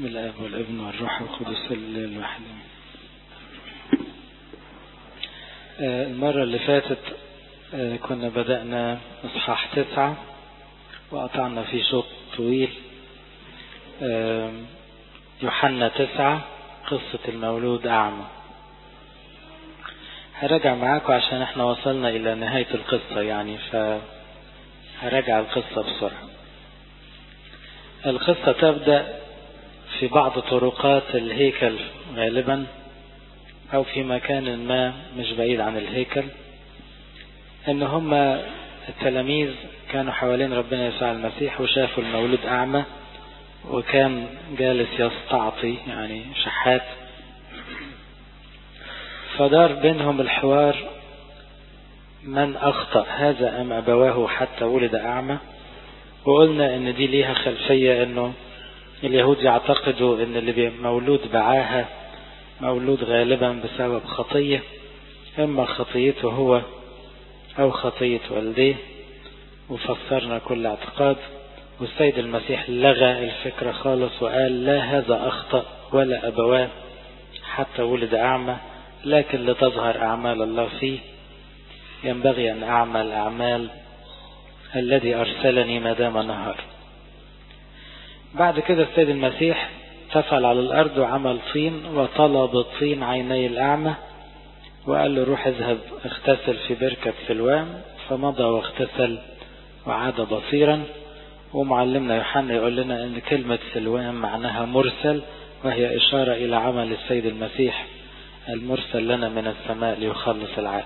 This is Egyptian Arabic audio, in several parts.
بسم الله والابن والروح القدس الواحد المرة اللي فاتت كنا بدأنا إصحاح تسعة وقطعنا فيه شوط طويل يوحنا تسعة قصة المولود أعمى هرجع معاكم عشان احنا وصلنا إلى نهاية القصة يعني فهرجع القصة بسرعة القصة تبدأ في بعض طرقات الهيكل غالبا أو في مكان ما مش بعيد عن الهيكل إن هم التلاميذ كانوا حوالين ربنا يسوع المسيح وشافوا المولود أعمى وكان جالس يستعطي يعني شحات فدار بينهم الحوار من أخطأ هذا أم أبواه حتى ولد أعمى وقلنا إن دي ليها خلفية إنه اليهود يعتقدوا إن اللي مولود بعاهة مولود غالبا بسبب خطية إما خطيته هو أو خطية والديه وفسرنا كل اعتقاد والسيد المسيح لغى الفكرة خالص وقال لا هذا أخطأ ولا أبواه حتى ولد أعمى لكن لتظهر أعمال الله فيه ينبغي أن أعمل أعمال الذي أرسلني ما دام نهار بعد كده السيد المسيح تفعل على الأرض وعمل طين وطلب الطين عيني الأعمى وقال له روح اذهب اغتسل في بركة سلوان فمضى واغتسل وعاد بصيرا ومعلمنا يوحنا يقول لنا ان كلمة سلوان معناها مرسل وهي اشارة الى عمل السيد المسيح المرسل لنا من السماء ليخلص العالم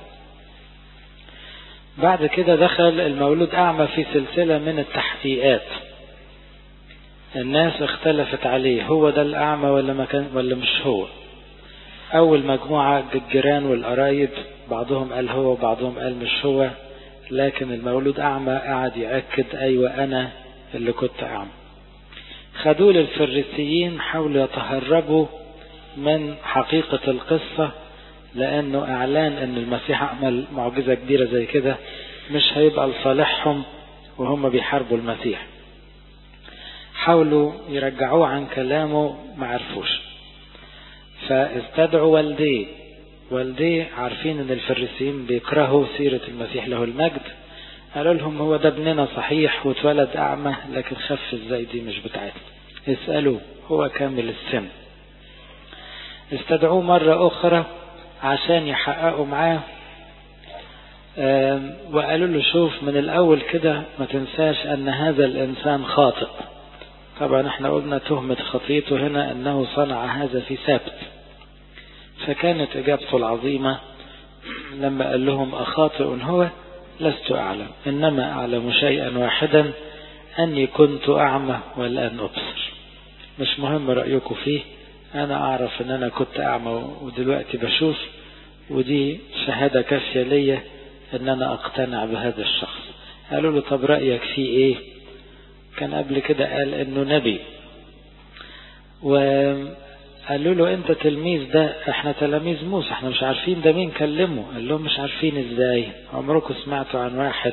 بعد كده دخل المولود اعمى في سلسلة من التحقيقات الناس اختلفت عليه هو ده الاعمى ولا ما كان ولا مش هو اول مجموعة الجيران والقرايب بعضهم قال هو وبعضهم قال مش هو لكن المولود اعمى قعد يأكد ايوه انا اللي كنت اعمى خدوه للفريسيين حاولوا يتهربوا من حقيقة القصة لانه اعلان ان المسيح عمل معجزة كبيرة زي كده مش هيبقى لصالحهم وهم بيحاربوا المسيح حاولوا يرجعوه عن كلامه ما عرفوش فاستدعوا والديه والديه عارفين ان الفريسيين بيكرهوا سيرة المسيح له المجد قالوا لهم هو ده ابننا صحيح واتولد اعمى لكن خف ازاي دي مش بتاعتنا اسألوه هو كامل السن استدعوه مرة اخرى عشان يحققوا معاه وقالوا له شوف من الاول كده ما تنساش ان هذا الانسان خاطئ طبعا احنا قلنا تهمة خطيته هنا انه صنع هذا في سبت فكانت اجابته العظيمة لما قال لهم اخاطئ هو لست اعلم انما اعلم شيئا واحدا اني كنت اعمى والان ابصر مش مهم رأيكم فيه انا اعرف ان انا كنت اعمى ودلوقتي بشوف ودي شهادة كافية ليا ان انا اقتنع بهذا الشخص قالوا له طب رأيك فيه ايه كان قبل كده قال انه نبي وقالوا له انت تلميذ ده احنا تلاميذ موسى احنا مش عارفين ده مين كلمه قال لهم مش عارفين ازاي عمركم سمعتوا عن واحد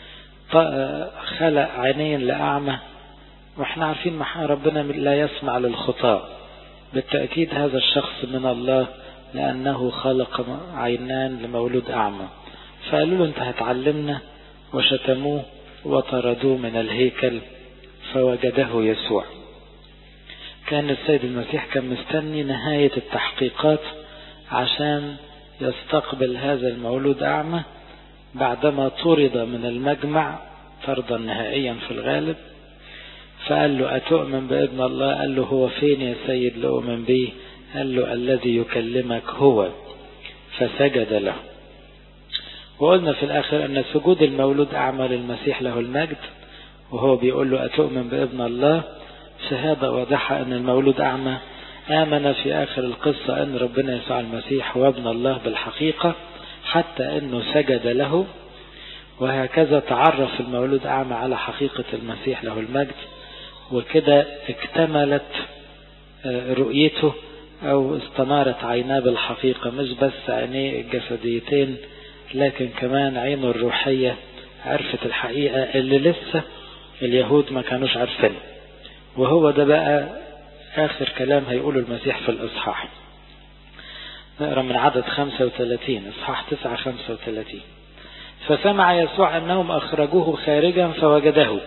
خلق عينين لأعمى واحنا عارفين ربنا لا يسمع للخطاء بالتأكيد هذا الشخص من الله لأنه خلق عينان لمولود أعمى فقالوا له انت هتعلمنا وشتموه وطردوه من الهيكل فوجده يسوع كان السيد المسيح كان مستني نهاية التحقيقات عشان يستقبل هذا المولود أعمى بعدما طرد من المجمع طردا نهائيا في الغالب فقال له أتؤمن بابن الله قال له هو فين يا سيد لأؤمن به قال له الذي يكلمك هو فسجد له وقلنا في الآخر أن سجود المولود أعمى للمسيح له المجد وهو بيقول له أتؤمن بابن الله شهادة واضحة أن المولود أعمى آمن في آخر القصة أن ربنا يسوع المسيح هو ابن الله بالحقيقة حتى أنه سجد له وهكذا تعرف المولود أعمى على حقيقة المسيح له المجد وكده اكتملت رؤيته أو استنارت عيناه بالحقيقة مش بس عينيه الجسديتين لكن كمان عينه الروحية عرفت الحقيقة اللي لسه اليهود ما كانوش عارفين وهو ده بقى آخر كلام هيقوله المسيح في الإصحاح نقرأ من عدد 35 إصحاح 9 35 فسمع يسوع أنهم أخرجوه خارجا فوجده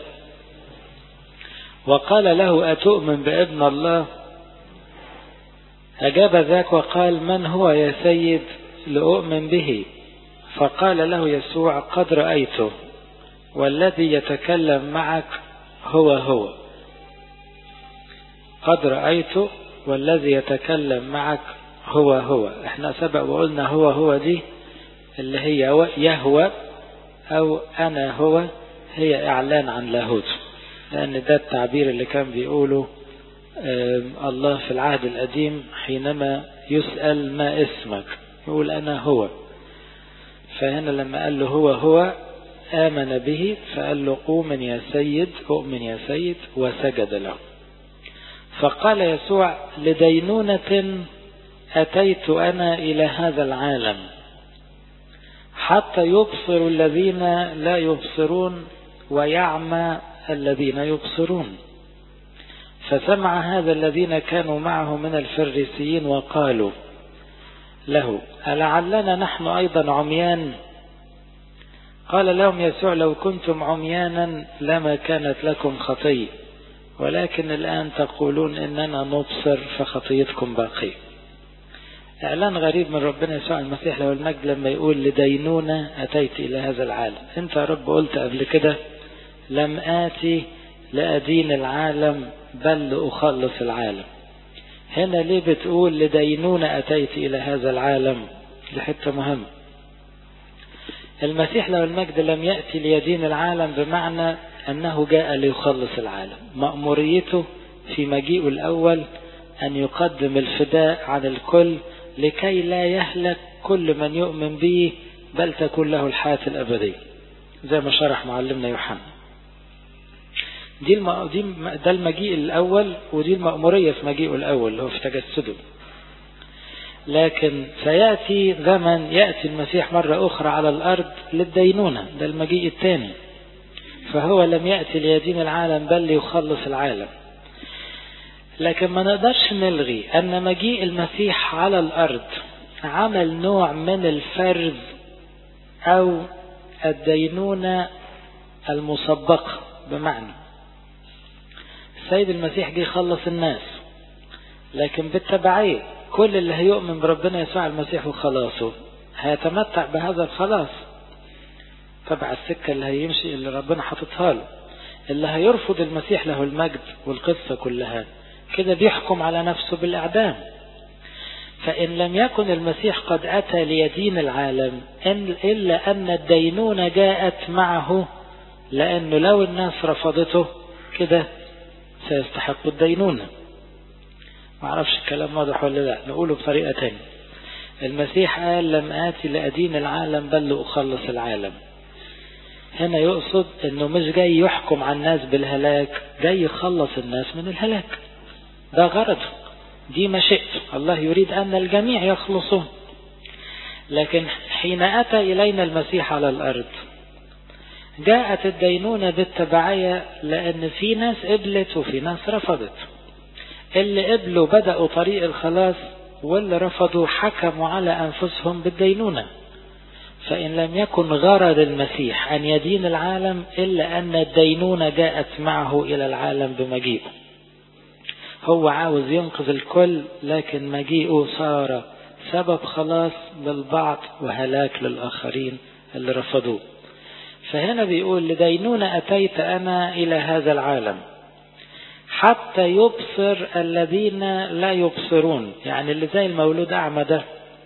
وقال له أتؤمن بابن الله أجاب ذاك وقال من هو يا سيد لأؤمن به فقال له يسوع قد رأيته والذي يتكلم معك هو هو قد رأيته والذي يتكلم معك هو هو احنا سبق وقلنا هو هو دي اللي هي يهوى او انا هو هي اعلان عن لاهوته لان ده التعبير اللي كان بيقوله الله في العهد القديم حينما يسأل ما اسمك يقول انا هو فهنا لما قال له هو هو آمن به فقال له قوم يا سيد أؤمن يا سيد وسجد له فقال يسوع لدينونة أتيت أنا إلى هذا العالم حتى يبصر الذين لا يبصرون ويعمى الذين يبصرون فسمع هذا الذين كانوا معه من الفريسيين وقالوا له ألعلنا نحن أيضا عميان قال لهم يسوع لو كنتم عميانا لما كانت لكم خطية ولكن الآن تقولون إننا نبصر فخطيتكم باقية إعلان غريب من ربنا يسوع المسيح له المجد لما يقول لدينونة أتيت إلى هذا العالم أنت يا رب قلت قبل كده لم آتي لأدين العالم بل لأخلص العالم هنا ليه بتقول لدينونة أتيت إلى هذا العالم لحتة مهمة المسيح له المجد لم يأتي ليدين العالم بمعنى أنه جاء ليخلص العالم مأموريته في مجيئه الأول أن يقدم الفداء عن الكل لكي لا يهلك كل من يؤمن به بل تكون له الحياة الأبدية زي ما شرح معلمنا يوحنا دي, الم... دي ده المجيء الأول ودي المأمورية في مجيئه الأول اللي هو في تجسده لكن سيأتي زمن يأتي المسيح مرة أخرى على الأرض للدينونة ده المجيء الثاني فهو لم يأتي ليدين العالم بل ليخلص العالم لكن ما نقدرش نلغي أن مجيء المسيح على الأرض عمل نوع من الفرز أو الدينونة المسبقة بمعنى السيد المسيح جه يخلص الناس لكن بالتبعية كل اللي هيؤمن بربنا يسوع المسيح وخلاصه هيتمتع بهذا الخلاص تبع السكة اللي هيمشي اللي ربنا حاططها له اللي هيرفض المسيح له المجد والقصة كلها كده بيحكم على نفسه بالإعدام فإن لم يكن المسيح قد أتى ليدين العالم إن إلا أن الدينونة جاءت معه لأنه لو الناس رفضته كده سيستحق الدينونة ما اعرفش الكلام واضح ولا لا نقوله بطريقة تانية المسيح قال لم آتي لأدين العالم بل لأخلص العالم هنا يقصد انه مش جاي يحكم على الناس بالهلاك جاي يخلص الناس من الهلاك ده غرضه دي مشيئته الله يريد أن الجميع يخلصون لكن حين أتى إلينا المسيح على الأرض جاءت الدينونة بالتبعية لأن في ناس قبلت وفي ناس رفضت اللي قبلوا بدأوا طريق الخلاص واللي رفضوا حكموا على أنفسهم بالدينونة فإن لم يكن غرض المسيح أن يدين العالم إلا أن الدينونة جاءت معه إلى العالم بمجيئه هو عاوز ينقذ الكل لكن مجيئه صار سبب خلاص للبعض وهلاك للآخرين اللي رفضوه فهنا بيقول لدينونة أتيت أنا إلى هذا العالم حتى يبصر الذين لا يبصرون يعني اللي زي المولود أعمى ده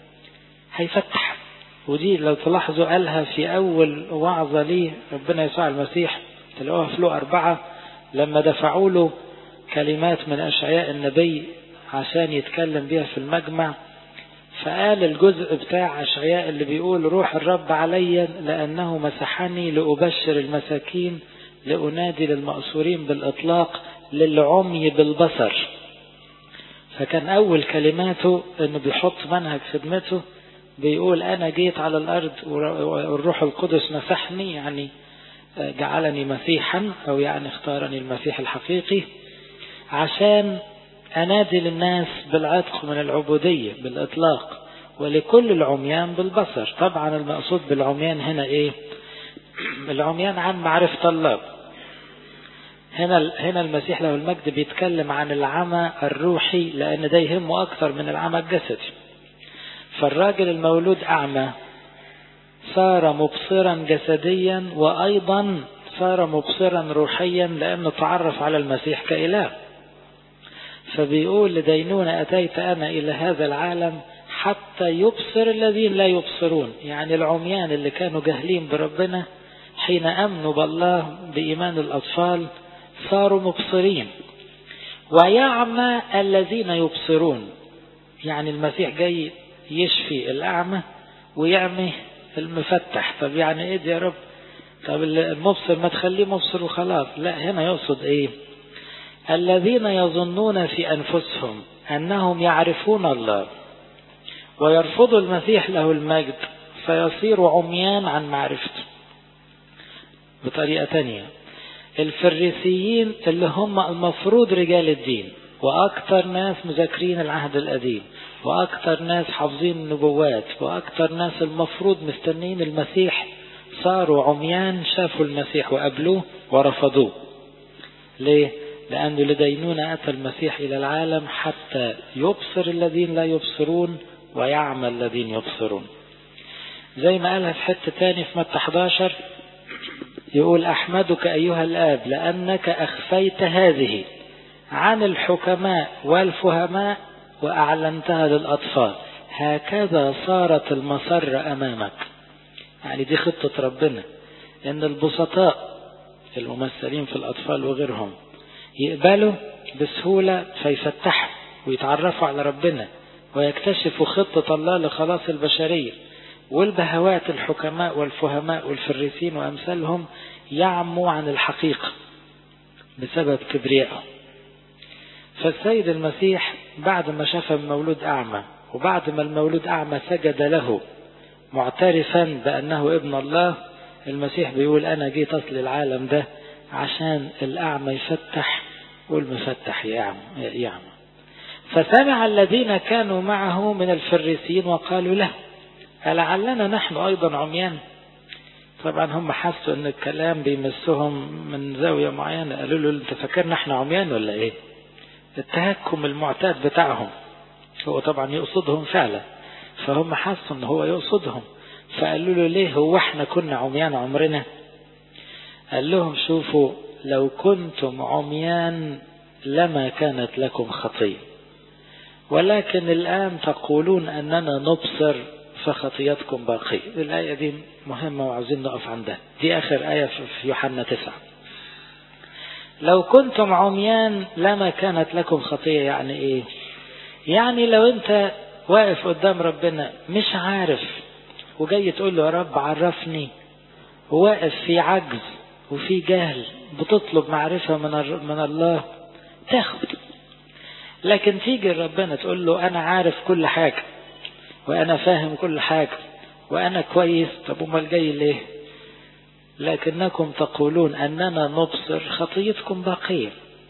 هيفتح ودي لو تلاحظوا قالها في أول وعظة ليه ربنا يسوع المسيح تلاقوها في له أربعة لما دفعوا له كلمات من أشعياء النبي عشان يتكلم بيها في المجمع فقال الجزء بتاع أشعياء اللي بيقول روح الرب علي لأنه مسحني لأبشر المساكين لأنادي للمأسورين بالإطلاق للعمي بالبصر فكان أول كلماته أنه بيحط منهج خدمته بيقول أنا جيت على الأرض والروح القدس مسحني يعني جعلني مسيحا أو يعني اختارني المسيح الحقيقي عشان أنادي للناس بالعتق من العبودية بالإطلاق ولكل العميان بالبصر طبعا المقصود بالعميان هنا إيه العميان عن معرفة الله هنا هنا المسيح له المجد بيتكلم عن العمى الروحي لأن ده يهمه أكثر من العمى الجسدي فالراجل المولود أعمى صار مبصرا جسديا وأيضا صار مبصرا روحيا لأنه تعرف على المسيح كإله فبيقول لدينون أتيت أنا إلى هذا العالم حتى يبصر الذين لا يبصرون يعني العميان اللي كانوا جاهلين بربنا حين أمنوا بالله بإيمان الأطفال صاروا مبصرين ويعمى الذين يبصرون يعني المسيح جاي يشفي الأعمى ويعمي المفتح طب يعني ايه دي يا رب طب المبصر ما تخليه مبصر وخلاص لا هنا يقصد ايه الذين يظنون في أنفسهم أنهم يعرفون الله ويرفضوا المسيح له المجد فيصير عميان عن معرفته بطريقة تانية الفريسيين اللي هم المفروض رجال الدين وأكثر ناس مذاكرين العهد القديم وأكثر ناس حافظين النبوات وأكثر ناس المفروض مستنين المسيح صاروا عميان شافوا المسيح وقابلوه ورفضوه ليه؟ لأنه لدينون أتى المسيح إلى العالم حتى يبصر الذين لا يبصرون ويعمى الذين يبصرون زي ما قالها في حتة تاني في متى 11 يقول أحمدك أيها الآب لأنك أخفيت هذه عن الحكماء والفهماء وأعلنتها للأطفال هكذا صارت المسر أمامك يعني دي خطة ربنا إن البسطاء الممثلين في الأطفال وغيرهم يقبلوا بسهولة فيفتحوا ويتعرفوا على ربنا ويكتشفوا خطة الله لخلاص البشرية والبهوات الحكماء والفهماء والفريسين وأمثالهم يعموا عن الحقيقة بسبب كبريائهم فالسيد المسيح بعد ما شاف المولود أعمى وبعد ما المولود أعمى سجد له معترفا بأنه ابن الله المسيح بيقول أنا جيت أصل العالم ده عشان الأعمى يفتح والمفتح يعمى فسمع الذين كانوا معه من الفريسيين وقالوا له ألعلنا نحن أيضا عميان طبعا هم حسوا ان الكلام بيمسهم من زاوية معينة قالوا له انت فاكرنا احنا عميان ولا ايه التهكم المعتاد بتاعهم هو طبعا يقصدهم فعلا فهم حسوا ان هو يقصدهم فقالوا له ليه هو احنا كنا عميان عمرنا قال لهم شوفوا لو كنتم عميان لما كانت لكم خطية ولكن الآن تقولون أننا نبصر فخطيتكم باقية الآية دي مهمة وعاوزين نقف عندها دي آخر آية في يوحنا تسعة لو كنتم عميان لما كانت لكم خطية يعني إيه يعني لو أنت واقف قدام ربنا مش عارف وجاي تقول له يا رب عرفني وواقف في عجز وفي جهل بتطلب معرفة من من الله تاخد لكن تيجي ربنا تقول له أنا عارف كل حاجة وأنا فاهم كل حاجة وأنا كويس طب أمال جاي ليه لكنكم تقولون أننا نبصر خطيتكم باقية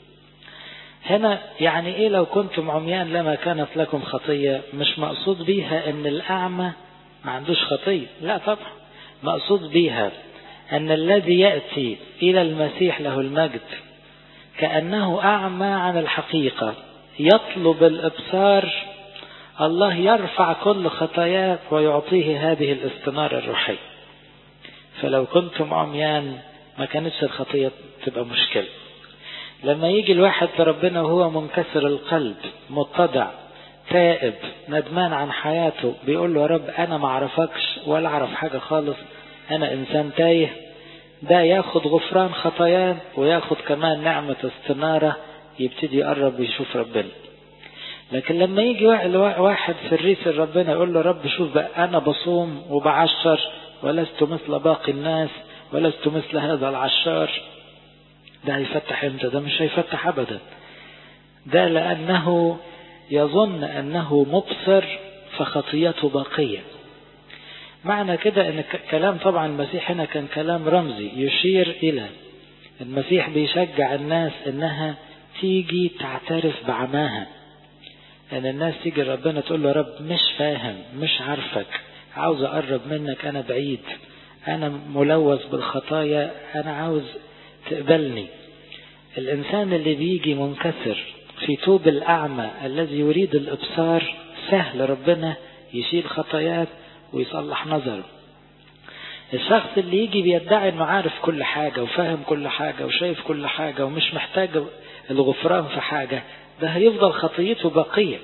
هنا يعني إيه لو كنتم عميان لما كانت لكم خطية مش مقصود بيها أن الأعمى ما عندوش خطية لا طبعا مقصود بيها أن الذي يأتي إلى المسيح له المجد كأنه أعمى عن الحقيقة يطلب الإبصار الله يرفع كل خطاياه ويعطيه هذه الاستنارة الروحية فلو كنتم عميان ما كانتش الخطية تبقى مشكلة لما يجي الواحد لربنا وهو منكسر القلب متضع تائب ندمان عن حياته بيقول له يا رب انا ما اعرفكش ولا اعرف حاجة خالص انا انسان تايه ده ياخد غفران خطاياه وياخد كمان نعمة استنارة يبتدي يقرب ويشوف ربنا لكن لما يجي واحد في الريس ربنا يقول له رب شوف بقى انا بصوم وبعشر ولست مثل باقي الناس ولست مثل هذا العشار ده هيفتح امتى ده مش هيفتح ابدا ده لانه يظن انه مبصر فخطيته باقية معنى كده ان كلام طبعا المسيح هنا كان كلام رمزي يشير الى المسيح بيشجع الناس انها تيجي تعترف بعماها ان الناس تيجي ربنا تقول له رب مش فاهم مش عارفك عاوز اقرب منك انا بعيد انا ملوث بالخطايا انا عاوز تقبلني الانسان اللي بيجي منكسر في توب الاعمى الذي يريد الابصار سهل ربنا يشيل خطايات ويصلح نظره الشخص اللي يجي بيدعي انه عارف كل حاجة وفاهم كل حاجة وشايف كل حاجة ومش محتاج الغفران في حاجة ده هيفضل خطيته بقية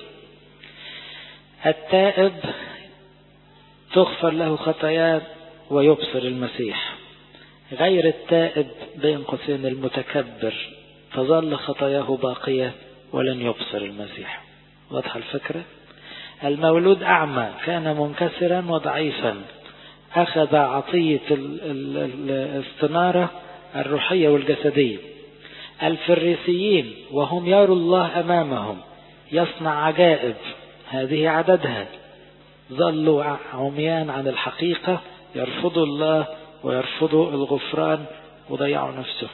التائب تغفر له خطاياه ويبصر المسيح غير التائب بين قوسين المتكبر تظل خطاياه باقية ولن يبصر المسيح واضحة الفكرة المولود أعمى كان منكسرا وضعيفا أخذ عطية الاستنارة الروحية والجسدية الفريسيين وهم يروا الله أمامهم يصنع عجائب هذه عددها ظلوا عميان عن الحقيقة يرفضوا الله ويرفضوا الغفران وضيعوا نفسه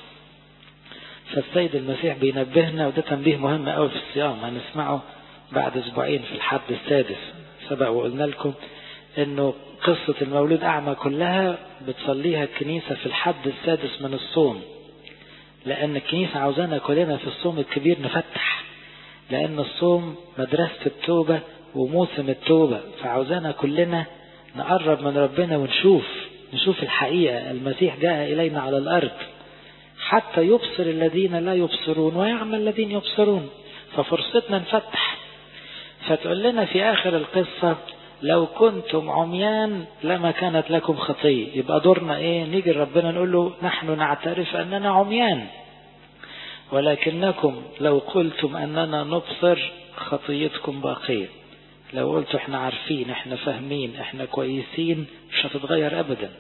فالسيد المسيح بينبهنا وده تنبيه مهم قوي في الصيام هنسمعه بعد اسبوعين في الحد السادس سبق وقلنا لكم انه قصة المولود أعمى كلها بتصليها الكنيسة في الحد السادس من الصوم لأن الكنيسة عاوزانا كلنا في الصوم الكبير نفتح لأن الصوم مدرسة التوبة وموسم التوبة فعاوزانا كلنا نقرب من ربنا ونشوف نشوف الحقيقة المسيح جاء إلينا على الأرض حتى يبصر الذين لا يبصرون ويعمل الذين يبصرون ففرصتنا نفتح فتقول لنا في آخر القصة لو كنتم عميان لما كانت لكم خطية يبقى دورنا ايه نيجي ربنا نقول له نحن نعترف اننا عميان ولكنكم لو قلتم اننا نبصر خطيتكم باقية لو قلتوا احنا عارفين احنا فاهمين احنا كويسين مش هتتغير ابدا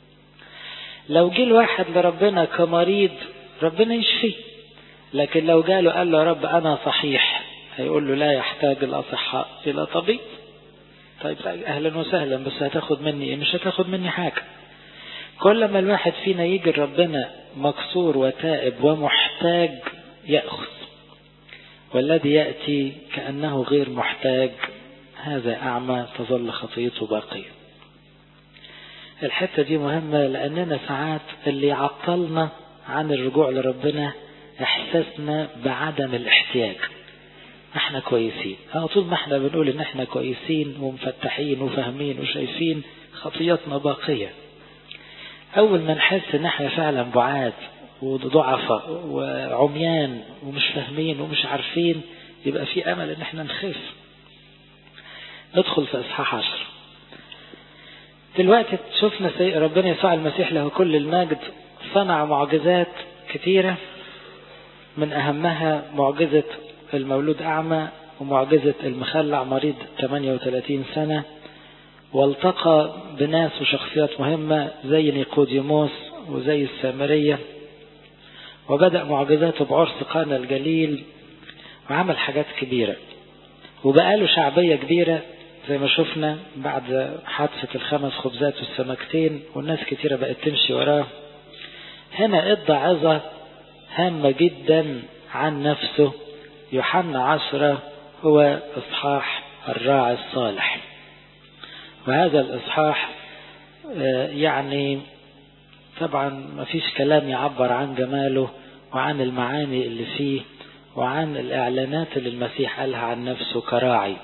لو جه الواحد لربنا كمريض ربنا يشفيه لكن لو جاله قال له يا رب انا صحيح هيقول له لا يحتاج الاصحاء الى طبيب طيب اهلا وسهلا بس هتاخد مني ايه مش هتاخد مني حاجة كل ما الواحد فينا يجي ربنا مكسور وتائب ومحتاج يأخذ والذي يأتي كأنه غير محتاج هذا أعمى تظل خطيته باقية الحتة دي مهمة لأننا ساعات اللي يعطلنا عن الرجوع لربنا إحساسنا بعدم الاحتياج احنا كويسين اه طول ما احنا بنقول ان احنا كويسين ومفتحين وفاهمين وشايفين خطياتنا باقية اول ما نحس ان احنا فعلا بعاد وضعفاء وعميان ومش فاهمين ومش عارفين يبقى في امل ان احنا نخف ندخل في اصحاح عشر دلوقتي شفنا سي ربنا يسوع المسيح له كل المجد صنع معجزات كثيرة من أهمها معجزة المولود أعمى ومعجزة المخلع مريض 38 سنة والتقى بناس وشخصيات مهمة زي نيقوديموس وزي السامرية وبدأ معجزاته بعرس قانا الجليل وعمل حاجات كبيرة وبقى له شعبية كبيرة زي ما شفنا بعد حادثة الخمس خبزات والسمكتين والناس كتيرة بقت تمشي وراه هنا ادى عظة هامة جدا عن نفسه يوحنا عشرة هو إصحاح الراعي الصالح وهذا الإصحاح يعني طبعا ما فيش كلام يعبر عن جماله وعن المعاني اللي فيه وعن الإعلانات اللي المسيح قالها عن نفسه كراعي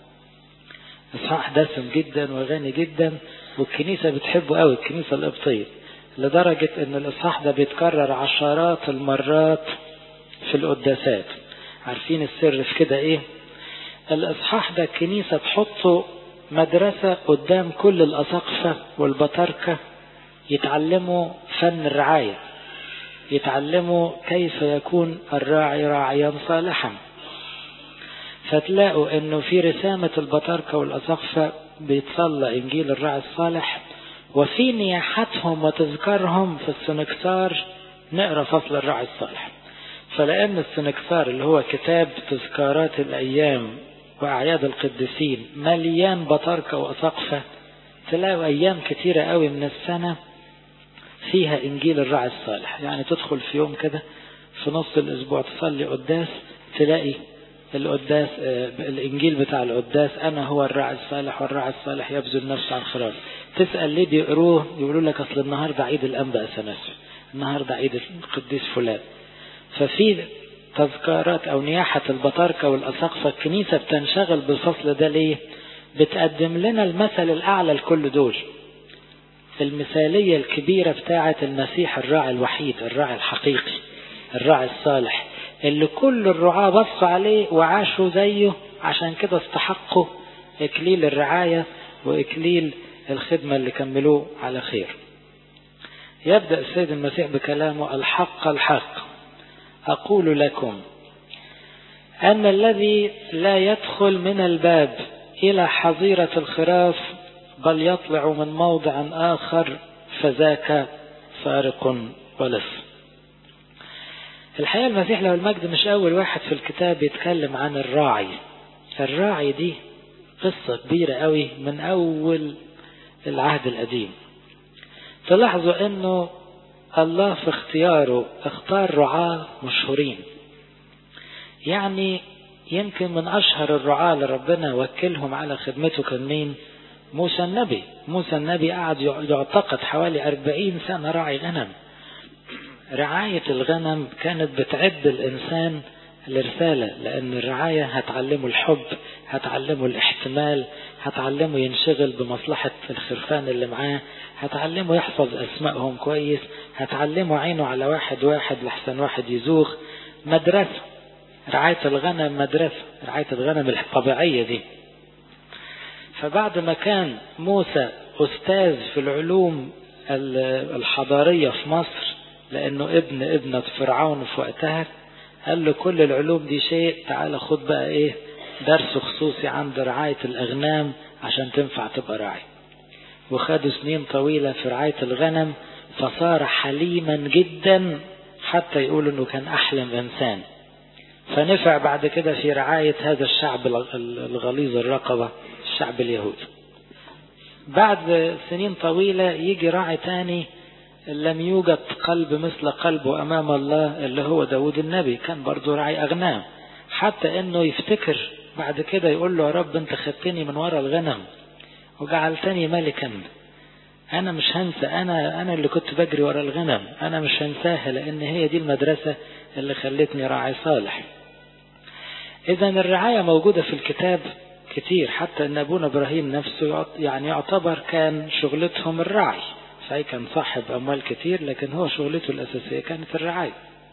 إصحاح دسم جدا وغني جدا والكنيسة بتحبه قوي الكنيسة القبطية لدرجة ان الإصحاح ده بيتكرر عشرات المرات في القداسات عارفين السر في كده ايه الإصحاح ده الكنيسة تحطه مدرسة قدام كل الأساقفة والبطاركة يتعلموا فن الرعاية يتعلموا كيف يكون الراعي راعيا صالحا فتلاقوا انه في رسامة البطاركة والأساقفة بيتصلى إنجيل الراعي الصالح وفي نياحتهم وتذكارهم في السنكسار نقرأ فصل الراعي الصالح فلأن السنكسار اللي هو كتاب تذكارات الأيام وأعياد القديسين مليان بطاركة وأساقفة تلاقوا أيام كتيرة قوي من السنة فيها إنجيل الراعي الصالح يعني تدخل في يوم كده في نص الأسبوع تصلي قداس تلاقي القداس الإنجيل بتاع القداس أنا هو الراعي الصالح والراعي الصالح يبذل نفسه عن خراف تسأل ليه بيقروه يقولوا لك أصل النهاردة عيد الأنبا أثناسيوس النهاردة عيد القديس فلان ففي تذكارات أو نياحة البطاركة والأساقفة الكنيسة بتنشغل بالفصل ده ليه بتقدم لنا المثل الأعلى لكل دول المثالية الكبيرة بتاعة المسيح الراعي الوحيد الراعي الحقيقي الراعي الصالح اللي كل الرعاة بصوا عليه وعاشوا زيه عشان كده استحقوا إكليل الرعاية وإكليل الخدمة اللي كملوه على خير يبدأ السيد المسيح بكلامه الحق الحق أقول لكم أن الذي لا يدخل من الباب إلى حظيرة الخراف بل يطلع من موضع آخر فذاك فارق ولص الحقيقة المسيح له المجد مش أول واحد في الكتاب يتكلم عن الراعي الراعي دي قصة كبيرة قوي من أول العهد القديم تلاحظوا أنه الله في اختياره اختار رعاة مشهورين يعني يمكن من أشهر الرعاة اللي ربنا وكلهم على خدمته كان مين موسى النبي موسى النبي قعد يعتقد حوالي أربعين سنة راعي غنم رعاية الغنم كانت بتعد الإنسان الرسالة لأن الرعاية هتعلمه الحب هتعلمه الاحتمال هتعلمه ينشغل بمصلحة الخرفان اللي معاه هتعلمه يحفظ أسمائهم كويس هتعلمه عينه على واحد واحد لحسن واحد يزوغ مدرسة رعاية الغنم مدرسة رعاية الغنم الطبيعية دي فبعد ما كان موسى أستاذ في العلوم الحضارية في مصر لأنه ابن ابنة فرعون في وقتها قال له كل العلوم دي شيء تعال خد بقى ايه درس خصوصي عند رعاية الأغنام عشان تنفع تبقى راعي وخدوا سنين طويلة في رعاية الغنم فصار حليما جدا حتى يقولوا انه كان أحلم إنسان فنفع بعد كده في رعاية هذا الشعب الغليظ الرقبة الشعب اليهودي بعد سنين طويلة يجي راعي تاني لم يوجد قلب مثل قلبه أمام الله اللي هو داود النبي كان برضو راعي أغنام حتى أنه يفتكر بعد كده يقول له يا رب أنت خدتني من وراء الغنم وجعلتني ملكا أنا مش هنسى أنا أنا اللي كنت بجري وراء الغنم أنا مش هنساها لأن هي دي المدرسة اللي خلتني راعي صالح إذا الرعاية موجودة في الكتاب كتير حتى أن أبونا إبراهيم نفسه يعني يعتبر كان شغلتهم الرعي صحيح كان صاحب أموال كتير لكن هو شغلته الأساسية كانت الرعاية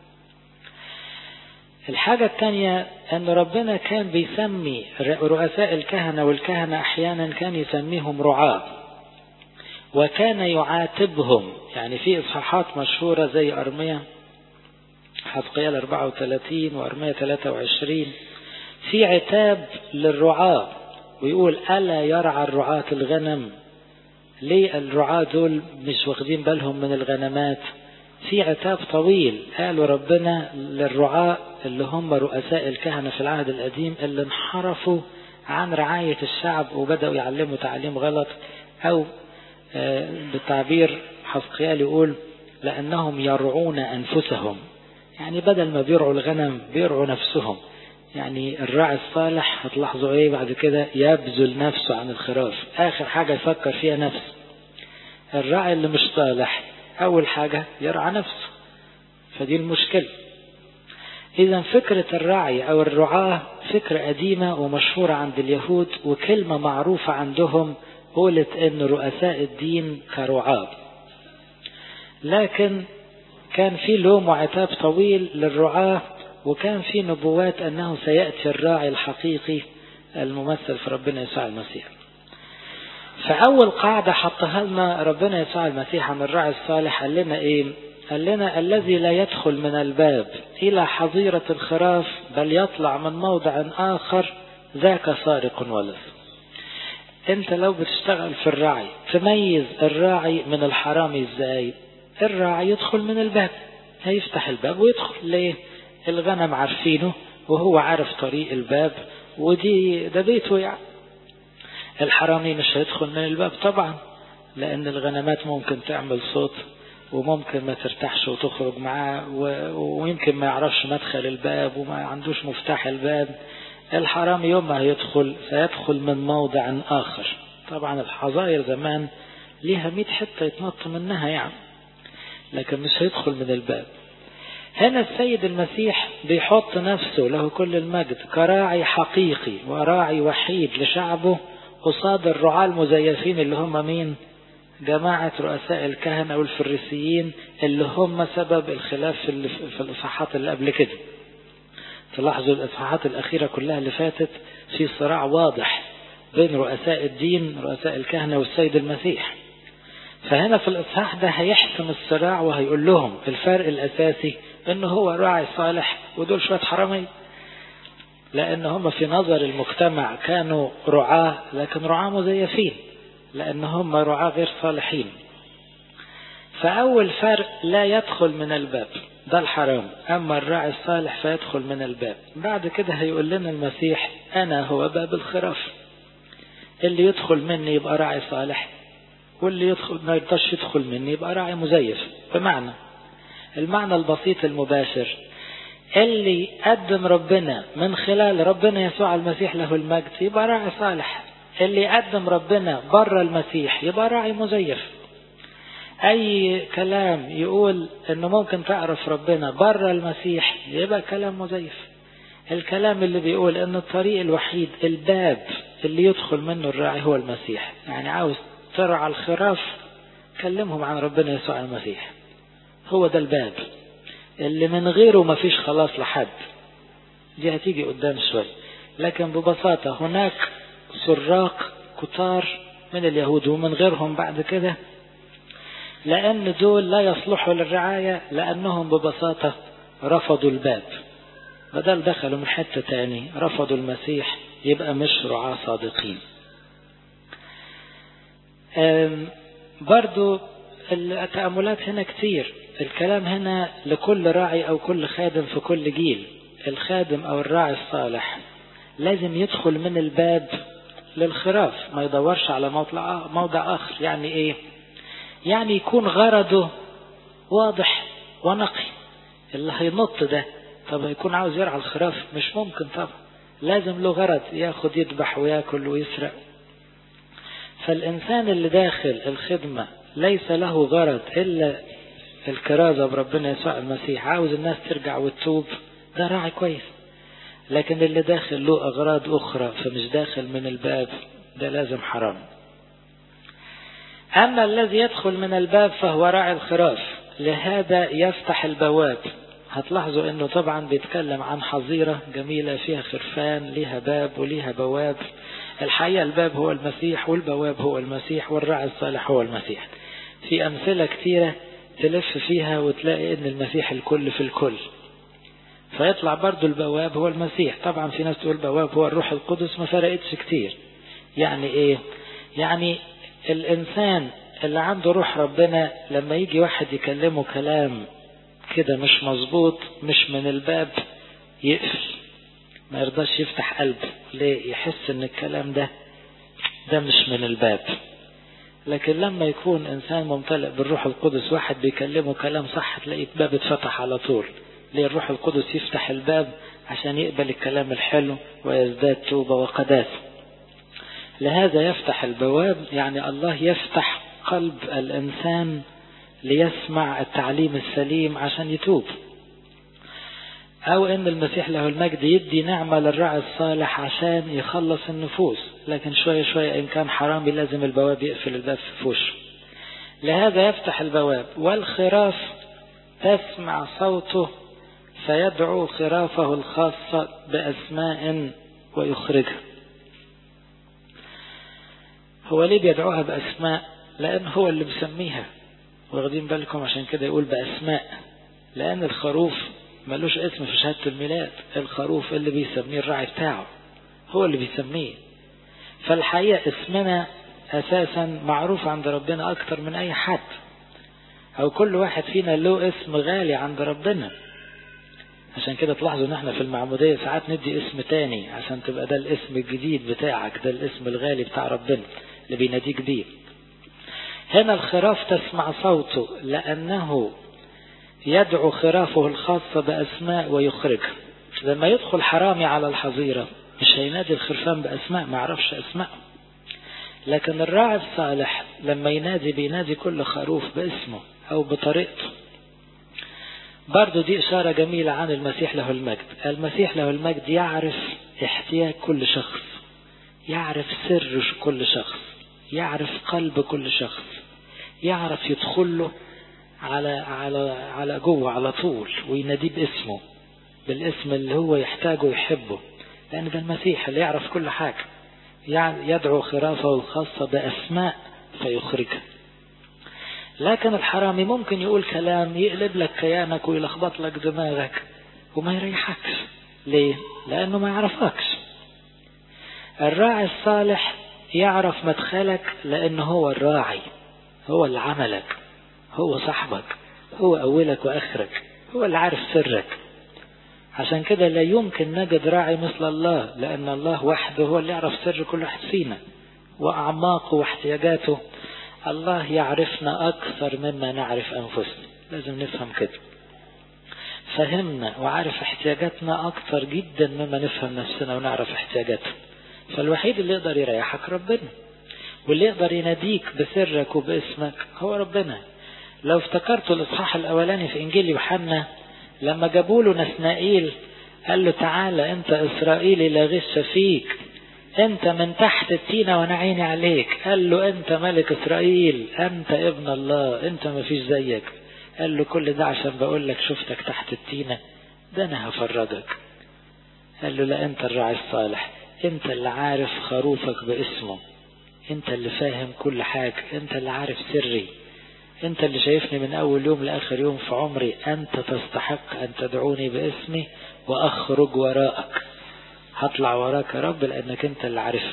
الحاجة الثانية أن ربنا كان بيسمي رؤساء الكهنة والكهنة أحيانا كان يسميهم رعاة وكان يعاتبهم يعني في إصحاحات مشهورة زي أرمية حزقيال 34 وأرمية 23 في عتاب للرعاة ويقول ألا يرعى الرعاة الغنم ليه الرعاة دول مش واخدين بالهم من الغنمات في عتاب طويل قالوا ربنا للرعاة اللي هم رؤساء الكهنة في العهد القديم اللي انحرفوا عن رعاية الشعب وبدأوا يعلموا تعليم غلط أو بالتعبير حسقيال يقول لأنهم يرعون أنفسهم يعني بدل ما بيرعوا الغنم بيرعوا نفسهم يعني الراعي الصالح هتلاحظوا ايه بعد كده يبذل نفسه عن الخراف اخر حاجة يفكر فيها نفسه الراعي اللي مش صالح اول حاجة يرعى نفسه فدي المشكلة اذا فكرة الرعي او الرعاة فكرة قديمة ومشهورة عند اليهود وكلمة معروفة عندهم قولت ان رؤساء الدين كرعاة لكن كان في لوم وعتاب طويل للرعاة وكان في نبوات أنه سيأتي الراعي الحقيقي الممثل في ربنا يسوع المسيح فأول قاعدة حطها لنا ربنا يسوع المسيح عن الراعي الصالح قال لنا إيه قال لنا الذي لا يدخل من الباب إلى حظيرة الخراف بل يطلع من موضع آخر ذاك سارق ولص انت لو بتشتغل في الراعي تميز الراعي من الحرامي ازاي الراعي يدخل من الباب هيفتح الباب ويدخل ليه الغنم عارفينه وهو عارف طريق الباب ودي ده بيته يعني الحرامي مش هيدخل من الباب طبعا لأن الغنمات ممكن تعمل صوت وممكن ما ترتاحش وتخرج معاه ويمكن ما يعرفش مدخل الباب وما عندوش مفتاح الباب الحرام يوم ما هيدخل سيدخل من موضع آخر طبعا الحظاير زمان ليها مئة حتة يتنط منها يعني لكن مش هيدخل من الباب هنا السيد المسيح بيحط نفسه له كل المجد كراعي حقيقي وراعي وحيد لشعبه قصاد الرعاة المزيفين اللي هم مين جماعة رؤساء الكهنة والفريسيين اللي هم سبب الخلاف اللي في الإصحاحات اللي قبل كده تلاحظوا الإصحاحات الأخيرة كلها اللي فاتت في صراع واضح بين رؤساء الدين رؤساء الكهنة والسيد المسيح فهنا في الإصحاح ده هيحسم الصراع وهيقول لهم الفرق الأساسي إنه هو راعي صالح ودول شوية حرامية لأن هم في نظر المجتمع كانوا رعاة لكن رعاة مزيفين لأن هم رعاة غير صالحين فأول فرق لا يدخل من الباب ده الحرام أما الراعي الصالح فيدخل من الباب بعد كده هيقول لنا المسيح أنا هو باب الخراف اللي يدخل مني يبقى راعي صالح واللي يدخل ما يقدرش يدخل مني يبقى راعي مزيف بمعنى المعنى البسيط المباشر اللي يقدم ربنا من خلال ربنا يسوع المسيح له المجد يبقى راعي صالح اللي يقدم ربنا بره المسيح يبقى راعي مزيف اي كلام يقول انه ممكن تعرف ربنا بره المسيح يبقى كلام مزيف الكلام اللي بيقول ان الطريق الوحيد الباب اللي يدخل منه الراعي هو المسيح يعني عاوز ترعى الخراف كلمهم عن ربنا يسوع المسيح هو ده الباب اللي من غيره ما فيش خلاص لحد دي هتيجي قدام شوي لكن ببساطة هناك سراق كتار من اليهود ومن غيرهم بعد كده لأن دول لا يصلحوا للرعاية لأنهم ببساطة رفضوا الباب بدل دخلوا من حتة تاني رفضوا المسيح يبقى مش رعاة صادقين برضو التأملات هنا كتير الكلام هنا لكل راعي أو كل خادم في كل جيل الخادم أو الراعي الصالح لازم يدخل من الباب للخراف ما يدورش على موضع, موضع آخر يعني إيه يعني يكون غرضه واضح ونقي اللي هينط ده طب هيكون عاوز يرعى الخراف مش ممكن طبعا لازم له غرض ياخد يذبح وياكل ويسرق فالإنسان اللي داخل الخدمة ليس له غرض إلا الكرازة بربنا يسوع المسيح عاوز الناس ترجع وتتوب ده راعي كويس لكن اللي داخل له أغراض أخرى فمش داخل من الباب ده لازم حرام أما الذي يدخل من الباب فهو راعي الخراف لهذا يفتح البواب هتلاحظوا انه طبعا بيتكلم عن حظيرة جميلة فيها خرفان ليها باب وليها بواب الحقيقة الباب هو المسيح والبواب هو المسيح والراعي الصالح هو المسيح في أمثلة كتيرة تلف فيها وتلاقي ان المسيح الكل في الكل فيطلع برضو البواب هو المسيح طبعا في ناس تقول بواب هو الروح القدس ما فرقتش كتير يعني ايه يعني الانسان اللي عنده روح ربنا لما يجي واحد يكلمه كلام كده مش مظبوط مش من الباب يقفل ما يرضاش يفتح قلبه ليه يحس ان الكلام ده ده مش من الباب لكن لما يكون انسان ممتلئ بالروح القدس واحد بيكلمه كلام صح تلاقي الباب اتفتح على طول ليه الروح القدس يفتح الباب عشان يقبل الكلام الحلو ويزداد توبة وقداسة لهذا يفتح البواب يعني الله يفتح قلب الإنسان ليسمع التعليم السليم عشان يتوب أو إن المسيح له المجد يدي نعمة للراعي الصالح عشان يخلص النفوس لكن شوية شوية إن كان حرامي لازم البواب يقفل الباب في وشه لهذا يفتح البواب والخراف تسمع صوته فيدعو خرافه الخاصة بأسماء ويخرجها هو ليه بيدعوها بأسماء لأن هو اللي بيسميها واخدين بالكم عشان كده يقول بأسماء لأن الخروف ملوش اسم في شهادة الميلاد الخروف اللي بيسميه الراعي بتاعه هو اللي بيسميه فالحقيقة اسمنا أساسا معروف عند ربنا أكتر من أي حد أو كل واحد فينا له اسم غالي عند ربنا عشان كده تلاحظوا ان احنا في المعمودية ساعات ندي اسم تاني عشان تبقى ده الاسم الجديد بتاعك ده الاسم الغالي بتاع ربنا اللي بيناديك بيه هنا الخراف تسمع صوته لأنه يدعو خرافه الخاصة بأسماء ويخرجها لما يدخل حرامي على الحظيرة مش هينادي الخرفان بأسماء ما يعرفش أسماء لكن الراعي الصالح لما ينادي بينادي كل خروف باسمه أو بطريقته برضو دي إشارة جميلة عن المسيح له المجد المسيح له المجد يعرف احتياج كل شخص يعرف سر كل شخص يعرف قلب كل شخص يعرف يدخل له على على على جوه على طول ويناديه باسمه بالاسم اللي هو يحتاجه ويحبه لأن ده المسيح اللي يعرف كل حاجة يعني يدعو خرافه الخاصة بأسماء فيخرجها لكن الحرامي ممكن يقول كلام يقلب لك كيانك ويلخبط لك دماغك وما يريحكش ليه؟ لأنه ما يعرفكش الراعي الصالح يعرف مدخلك لأنه هو الراعي هو اللي عملك هو صاحبك هو أولك وآخرك هو اللي عارف سرك عشان كده لا يمكن نجد راعي مثل الله لأن الله وحده هو اللي يعرف سر كل واحد فينا وأعماقه واحتياجاته الله يعرفنا أكثر مما نعرف أنفسنا لازم نفهم كده فهمنا وعارف احتياجاتنا أكثر جدا مما نفهم نفسنا ونعرف احتياجاتنا فالوحيد اللي يقدر يريحك ربنا واللي يقدر يناديك بسرك وباسمك هو ربنا لو افتكرتوا الإصحاح الأولاني في إنجيل يوحنا لما جابوا له نسنائيل قال له تعالى أنت إسرائيلي لا غش فيك أنت من تحت التينة وأنا عيني عليك قال له أنت ملك إسرائيل أنت ابن الله أنت ما فيش زيك قال له كل ده عشان بقول لك شفتك تحت التينة ده أنا هفرجك قال له لا أنت الراعي الصالح أنت اللي عارف خروفك باسمه أنت اللي فاهم كل حاجة أنت اللي عارف سري أنت اللي شايفني من أول يوم لآخر يوم في عمري أنت تستحق أن تدعوني باسمي وأخرج وراءك هطلع وراك يا رب لأنك أنت اللي عارف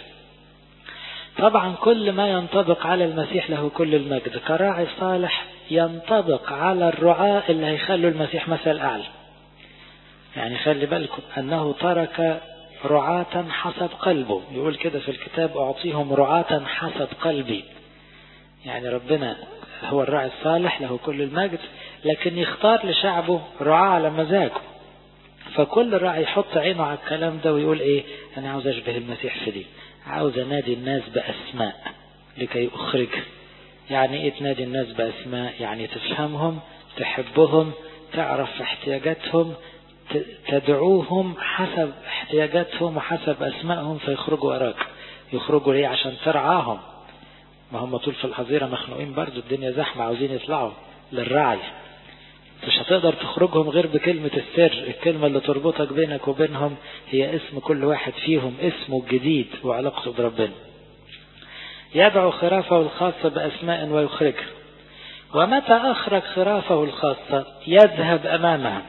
طبعا كل ما ينطبق على المسيح له كل المجد كراعي صالح ينطبق على الرعاة اللي هيخلوا المسيح مثل أعلى يعني خلي بالكم أنه ترك رعاة حسب قلبه يقول كده في الكتاب أعطيهم رعاة حسب قلبي يعني ربنا هو الراعي الصالح له كل المجد لكن يختار لشعبه رعاة على مزاجه فكل راعي يحط عينه على الكلام ده ويقول ايه انا عاوز اشبه المسيح في دي عاوز انادي الناس باسماء لكي اخرج يعني ايه تنادي الناس باسماء يعني تفهمهم تحبهم تعرف احتياجاتهم تدعوهم حسب احتياجاتهم وحسب اسمائهم فيخرجوا وراك يخرجوا ليه عشان ترعاهم ما هم طول في الحظيرة مخنوقين برضو الدنيا زحمة عاوزين يطلعوا للرعي مش هتقدر تخرجهم غير بكلمة السر الكلمة اللي تربطك بينك وبينهم هي اسم كل واحد فيهم اسمه الجديد وعلاقته بربنا يدعو خرافه الخاصة بأسماء ويخرجها ومتى أخرج خرافه الخاصة يذهب أمامها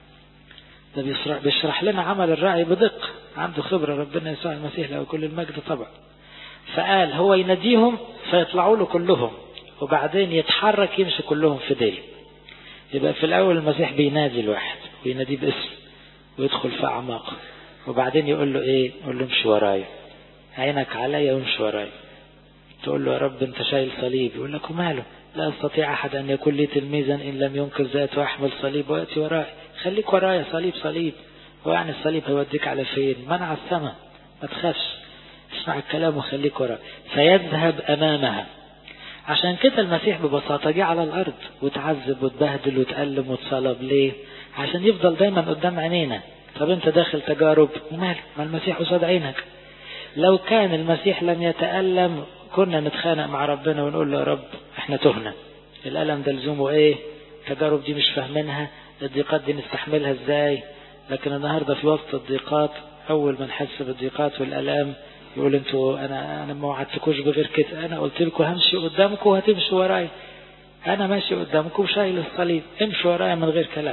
ده بيشرح, بيشرح لنا عمل الراعي بدقة عنده خبرة ربنا يسوع المسيح له كل المجد طبعا فقال هو يناديهم فيطلعوا له كلهم وبعدين يتحرك يمشي كلهم في ديل يبقى في الأول المسيح بينادي الواحد ويناديه باسم ويدخل في أعماقه وبعدين يقول له إيه يقول له امشي ورايا عينك عليا وامشي ورايا تقول له يا رب انت شايل صليب يقول لك وماله لا يستطيع أحد أن يكون لي تلميذا إن لم ينكر ذاته ويحمل صليب ويأتي وراي خليك ورايا صليب صليب هو يعني الصليب هيوديك على فين منع السماء ما تخافش اسمع الكلام وخليك وراء فيذهب أمامها عشان كده المسيح ببساطة جه على الأرض وتعذب وتبهدل وتألم وتصلب ليه عشان يفضل دايما قدام عينينا طب انت داخل تجارب وماله ما المسيح قصاد عينك لو كان المسيح لم يتألم كنا نتخانق مع ربنا ونقول له يا رب احنا تهنا الألم ده لزومه ايه التجارب دي مش فاهمينها الضيقات دي نستحملها ازاي لكن النهاردة في وسط الضيقات أول ما نحس بالضيقات والألام يقول انتوا انا انا ما وعدتكوش بغير كده انا قلت لكم همشي قدامكم وهتمشوا ورايا انا ماشي قدامكم وشايل الصليب امشوا ورايا من غير كلام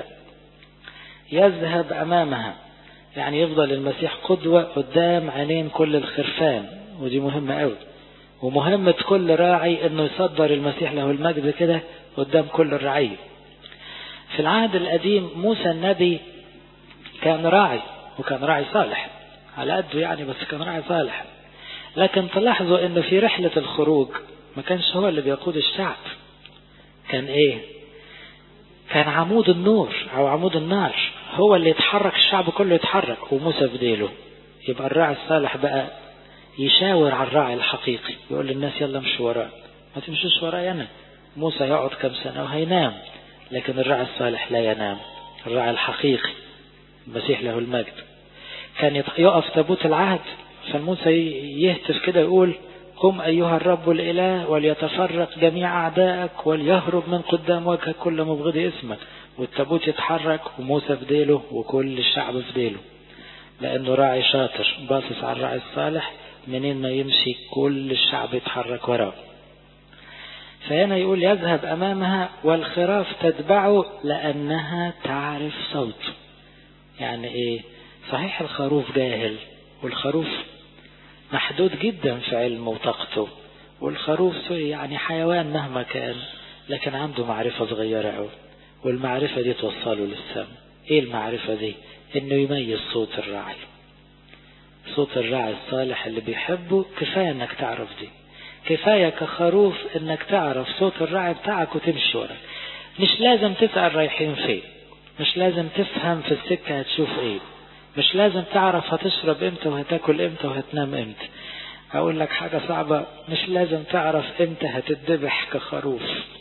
يذهب امامها يعني يفضل المسيح قدوة قدام عينين كل الخرفان ودي مهمة قوي ومهمة كل راعي انه يصدر المسيح له المجد كده قدام كل الرعية في العهد القديم موسى النبي كان راعي وكان راعي صالح على قده يعني بس كان راعي صالح لكن تلاحظوا انه في رحلة الخروج ما كانش هو اللي بيقود الشعب كان ايه كان عمود النور او عمود النار هو اللي يتحرك الشعب كله يتحرك وموسى في ديله يبقى الراعي الصالح بقى يشاور على الراعي الحقيقي يقول للناس يلا امشوا وراء ما تمشوش وراي انا موسى يقعد كم سنة وهينام لكن الراعي الصالح لا ينام الراعي الحقيقي المسيح له المجد كان يقف تابوت العهد فموسى يهتف كده يقول قم أيها الرب الإله وليتفرق جميع أعدائك وليهرب من قدام وجهك كل مبغض اسمك والتابوت يتحرك وموسى في ديله وكل الشعب في ديله لأنه راعي شاطر باصص على الراعي الصالح منين ما يمشي كل الشعب يتحرك وراه فهنا يقول يذهب أمامها والخراف تتبعه لأنها تعرف صوته يعني إيه صحيح الخروف جاهل والخروف محدود جدا في علمه وطاقته والخروف يعني حيوان مهما كان لكن عنده معرفة صغيرة أوي والمعرفة دي توصله للسماء ايه المعرفة دي انه يميز صوت الراعي صوت الراعي الصالح اللي بيحبه كفاية انك تعرف دي كفاية كخروف انك تعرف صوت الراعي بتاعك وتمشي ورا مش لازم تسأل رايحين فين مش لازم تفهم في السكة هتشوف ايه مش لازم تعرف هتشرب امتى وهتاكل امتى وهتنام امتى اقول لك حاجة صعبة مش لازم تعرف امتى هتتذبح كخروف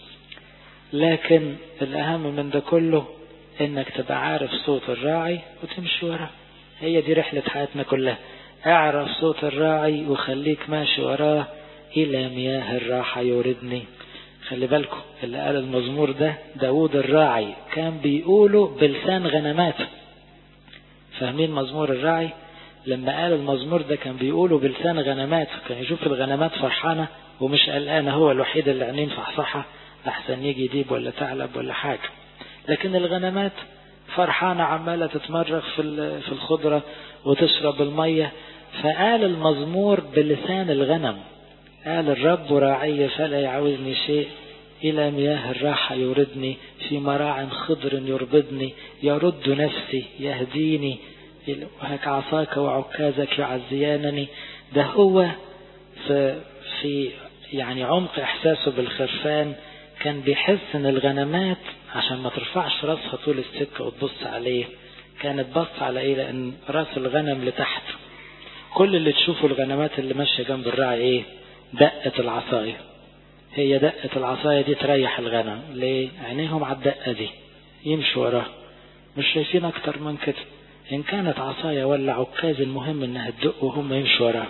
لكن الاهم من ده كله انك تبقى عارف صوت الراعي وتمشي وراه هي دي رحلة حياتنا كلها اعرف صوت الراعي وخليك ماشي وراه الى مياه الراحة يوردني خلي بالكم اللي قال المزمور ده داود الراعي كان بيقوله بلسان غنماته فاهمين مزمور الراعي لما قال المزمور ده كان بيقوله بلسان غنماته كان يشوف الغنمات فرحانة ومش قلقانة هو الوحيد اللي عينين صحصحة لحسن يجي ديب ولا ثعلب ولا حاجة لكن الغنمات فرحانة عمالة تتمرغ في في الخضرة وتشرب المية فقال المزمور بلسان الغنم قال الرب راعي فلا يعوزني شيء إلى مياه الراحة يوردني في مراع خضر يربضني يرد نفسي يهديني وهك عصاك وعكازك يعزيانني ده هو في, في يعني عمق إحساسه بالخرفان كان بيحس ان الغنمات عشان ما ترفعش راسها طول السكة وتبص عليه كانت بص على ايه لان راس الغنم لتحت كل اللي تشوفه الغنمات اللي ماشية جنب الراعي ايه دقة العصاية هي دقة العصاية دي تريح الغنم ليه عينيهم على الدقة دي يمشوا وراها مش شايفين اكتر من كده ان كانت عصاية ولا عكاز المهم انها تدق وهم يمشوا وراها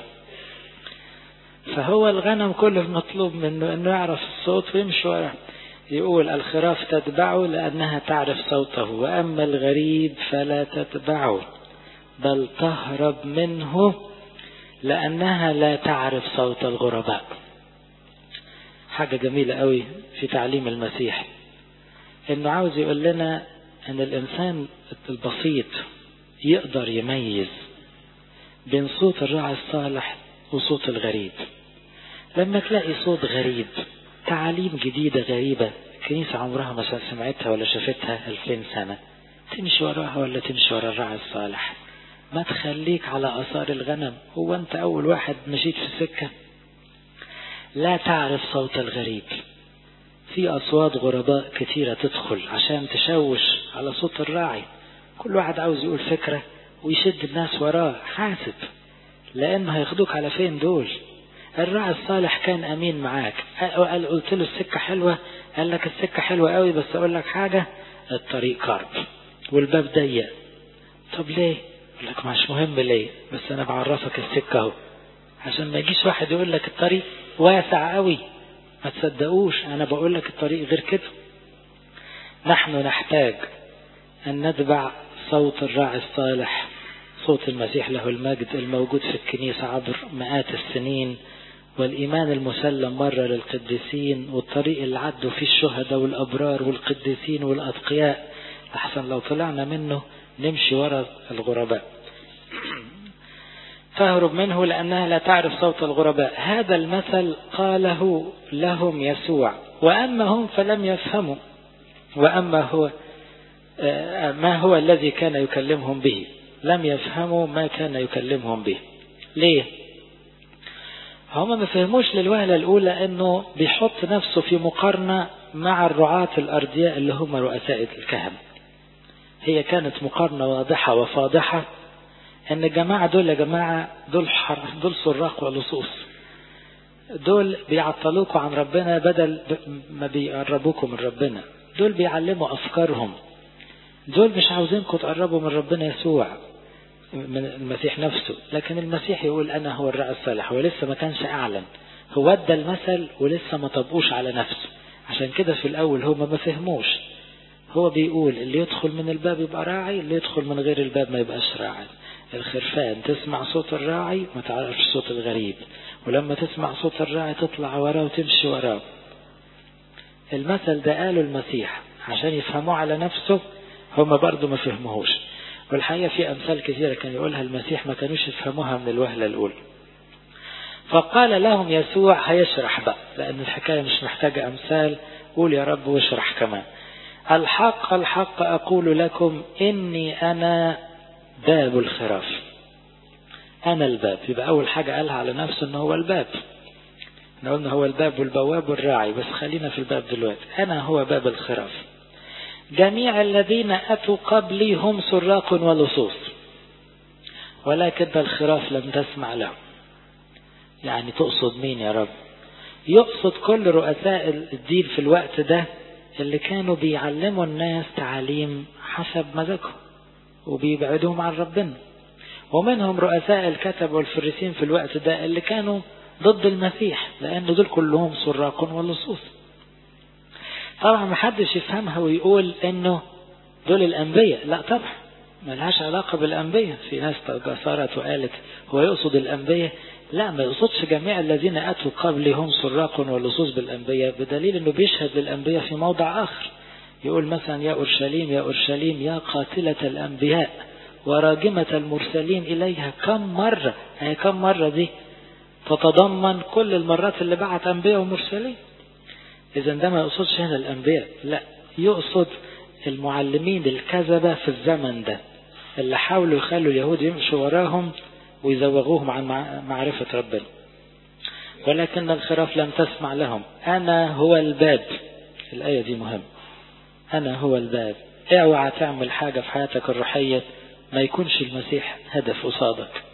فهو الغنم كل المطلوب منه انه يعرف الصوت ويمشي وراه يقول الخراف تتبعه لانها تعرف صوته واما الغريب فلا تتبعه بل تهرب منه لانها لا تعرف صوت الغرباء حاجة جميلة قوي في تعليم المسيح انه عاوز يقول لنا ان الانسان البسيط يقدر يميز بين صوت الراعي الصالح وصوت الغريب لما تلاقي صوت غريب تعاليم جديدة غريبة كنيسة عمرها ما سمعتها ولا شافتها ألفين سنة تمشي وراها ولا تمشي ورا الراعي الصالح ما تخليك على أثار الغنم هو أنت أول واحد مشيت في السكة لا تعرف صوت الغريب في أصوات غرباء كثيرة تدخل عشان تشوش على صوت الراعي كل واحد عاوز يقول فكرة ويشد الناس وراه حاسب لأنه هياخدوك على فين دول الراعي الصالح كان أمين معاك قال قلت له السكة حلوة قال لك السكة حلوة قوي بس أقول لك حاجة الطريق كرب والباب ضيق طب ليه يقول لك مش مهم ليه بس أنا بعرفك السكة اهو عشان ما يجيش واحد يقول لك الطريق واسع قوي ما تصدقوش أنا بقول لك الطريق غير كده نحن نحتاج أن نتبع صوت الراعي الصالح صوت المسيح له المجد الموجود في الكنيسة عبر مئات السنين والإيمان المسلم مرة للقديسين والطريق اللي عدوا فيه الشهداء والأبرار والقديسين والأتقياء أحسن لو طلعنا منه نمشي ورا الغرباء تهرب منه لأنها لا تعرف صوت الغرباء هذا المثل قاله لهم يسوع وأما هم فلم يفهموا وأما هو ما هو الذي كان يكلمهم به لم يفهموا ما كان يكلمهم به ليه هم ما فهموش للوهلة الأولى أنه بيحط نفسه في مقارنة مع الرعاة الأرضياء اللي هم رؤساء الكهنة هي كانت مقارنة واضحة وفاضحة أن الجماعة دول يا جماعة دول حر دول سراق ولصوص دول بيعطلوكوا عن ربنا بدل ما بيقربوكوا من ربنا دول بيعلموا أفكارهم دول مش عاوزينكم تقربوا من ربنا يسوع من المسيح نفسه لكن المسيح يقول أنا هو الراعي الصالح هو لسه ما كانش أعلن هو ادى المثل ولسه ما طبقوش على نفسه عشان كده في الأول هما ما فهموش هو بيقول اللي يدخل من الباب يبقى راعي اللي يدخل من غير الباب ما يبقاش راعي الخرفان تسمع صوت الراعي ما تعرفش صوت الغريب ولما تسمع صوت الراعي تطلع وراه وتمشي وراه المثل ده قاله المسيح عشان يفهموه على نفسه هم برضو ما فهموهوش والحقيقة في أمثال كثيرة كان يقولها المسيح ما كانوش يفهموها من الوهلة الأولى فقال لهم يسوع هيشرح بقى لأن الحكاية مش محتاجة أمثال قول يا رب واشرح كمان الحق الحق أقول لكم إني أنا باب الخراف أنا الباب يبقى أول حاجة قالها على نفسه إن هو الباب احنا قلنا هو الباب والبواب والراعي بس خلينا في الباب دلوقتي أنا هو باب الخراف جميع الذين أتوا قبلي هم سراق ولصوص ولكن الخراف لم تسمع لهم يعني تقصد مين يا رب يقصد كل رؤساء الدين في الوقت ده اللي كانوا بيعلموا الناس تعاليم حسب مزاجهم وبيبعدوهم عن ربنا ومنهم رؤساء الكتب والفريسين في الوقت ده اللي كانوا ضد المسيح لأن دول كلهم سراق ولصوص طبعا ما حدش يفهمها ويقول انه دول الانبياء لا طبعا ملهاش علاقة بالانبياء في ناس جسرت وقالت هو يقصد الانبياء لا ما يقصدش جميع الذين اتوا قبلي هم سراق ولصوص بالانبياء بدليل انه بيشهد للانبياء في موضع اخر يقول مثلا يا اورشليم يا اورشليم يا قاتلة الانبياء وراجمة المرسلين اليها كم مرة هي كم مرة دي تتضمن كل المرات اللي بعت انبياء ومرسلين إذا ده ما يقصدش هنا الأنبياء لا يقصد المعلمين الكذبة في الزمن ده اللي حاولوا يخلوا اليهود يمشوا وراهم ويزوغوهم عن معرفة ربنا ولكن الخراف لم تسمع لهم أنا هو الباب الآية دي مهمة أنا هو الباب اوعى تعمل حاجة في حياتك الروحية ما يكونش المسيح هدف قصادك